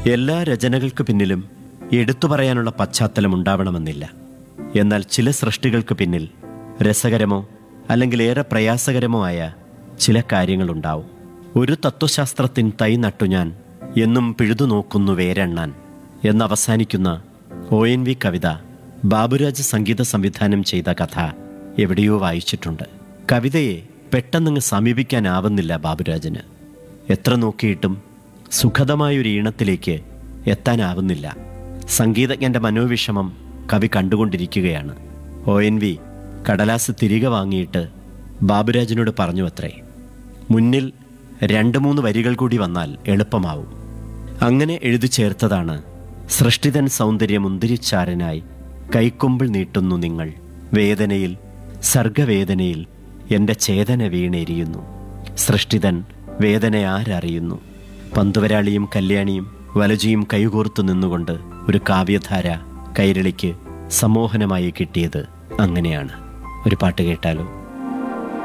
എല്ലാ രചനകൾക്ക് പിന്നിലും എടുത്തു പറയാനുള്ള പശ്ചാത്തലം ഉണ്ടാവണമെന്നില്ല എന്നാൽ ചില സൃഷ്ടികൾക്ക് പിന്നിൽ രസകരമോ അല്ലെങ്കിൽ ഏറെ പ്രയാസകരമോ ആയ ചില കാര്യങ്ങളുണ്ടാവും ഒരു തത്വശാസ്ത്രത്തിൻ തൈ നട്ടു ഞാൻ എന്നും പിഴുതു നോക്കുന്നു വേരെണ്ണാൻ എന്നവസാനിക്കുന്ന ഒ എൻ വി കവിത ബാബുരാജ് സംഗീത സംവിധാനം ചെയ്ത കഥ എവിടെയോ വായിച്ചിട്ടുണ്ട് കവിതയെ പെട്ടെന്നങ്ങ് സമീപിക്കാനാവുന്നില്ല ബാബുരാജന് എത്ര നോക്കിയിട്ടും സുഖതമായൊരു ഈണത്തിലേക്ക് എത്താനാവുന്നില്ല സംഗീതജ്ഞന്റെ മനോവിഷമം കവി കണ്ടുകൊണ്ടിരിക്കുകയാണ് ഒ എൻ വി കടലാസ് തിരികെ വാങ്ങിയിട്ട് ബാബുരാജനോട് പറഞ്ഞു അത്രേ മുന്നിൽ രണ്ട് മൂന്ന് വരികൾ കൂടി വന്നാൽ എളുപ്പമാവും അങ്ങനെ എഴുതി ചേർത്തതാണ് സൃഷ്ടിതൻ സൗന്ദര്യ മുന്തിരിച്ചാരനായി കൈക്കൊമ്പിൾ നീട്ടുന്നു നിങ്ങൾ വേദനയിൽ സർഗവേദനയിൽ എൻ്റെ ചേതന വീണെരിയുന്നു സൃഷ്ടിതൻ വേദന ആരറിയുന്നു പന്തുവരാളിയും കല്യാണിയും വലജിയും കൈകോർത്തു നിന്നുകൊണ്ട് ഒരു കാവ്യധാര കൈരളിക്ക് സമോഹനമായി കിട്ടിയത് അങ്ങനെയാണ് ഒരു പാട്ട് കേട്ടാലോ